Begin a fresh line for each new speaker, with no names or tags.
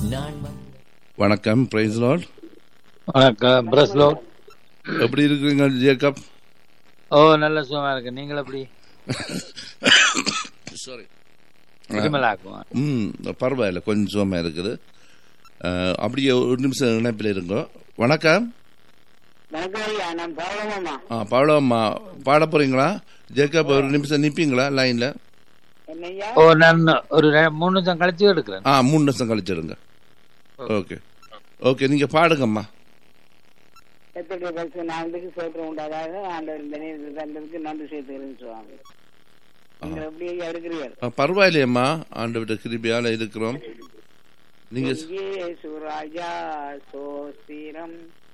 நான் வந்த
வணக்கம் பிரைஸ் லார்ட்
வணக்கம் பிரஸ்லோ
எப்படி இருக்கிறீங்க ஜேக்கப்
ஓ நல்ல சுகமா இருக்கு நீங்கள் எப்படி
சாரி
இருமலாக்கும்
ம் பரவாயில்ல கொஞ்சம் சுகமாக இருக்குது அஹ், அப்படியே ஒரு நிமிஷம் இணைப்பில் இருங்கோ வணக்கம்
வணக்கம் ஐயா நான் பரவமாமா
ஆ பாடம்மா பாட போறீங்களா ஜேக்கப் ஒரு நிமிஷம் நிற்பீங்களா லைனில்
என்னய்யா
ஓ நான் ஒரு ரெ- மூணு நிமிஷம் கழிச்சு எடுக்கிறேன்
ஆ மூணு நிமிஷம் கழிச்சிடுங்க ஓகே ஓகே நீங்கள் பாடுங்கம்மா
எத்தனை பரிசு நாளுக்கு சோத்திரம் உண்டாதாக ஆண்டவர் இந்த நேரத்தில் தந்ததுக்கு நன்றி சேர்த்துக்கிறேன்னு சொல்லுவாங்க நீங்கள் எப்படி ஐயா இருக்கிறீர்கள்
ஆ, பரவாயில்லையம்மா ஆண்டவிட்ட கிருபியால் இருக்கிறோம் நீங்கள்
இயேசு ராஜா சோஸ்திரம்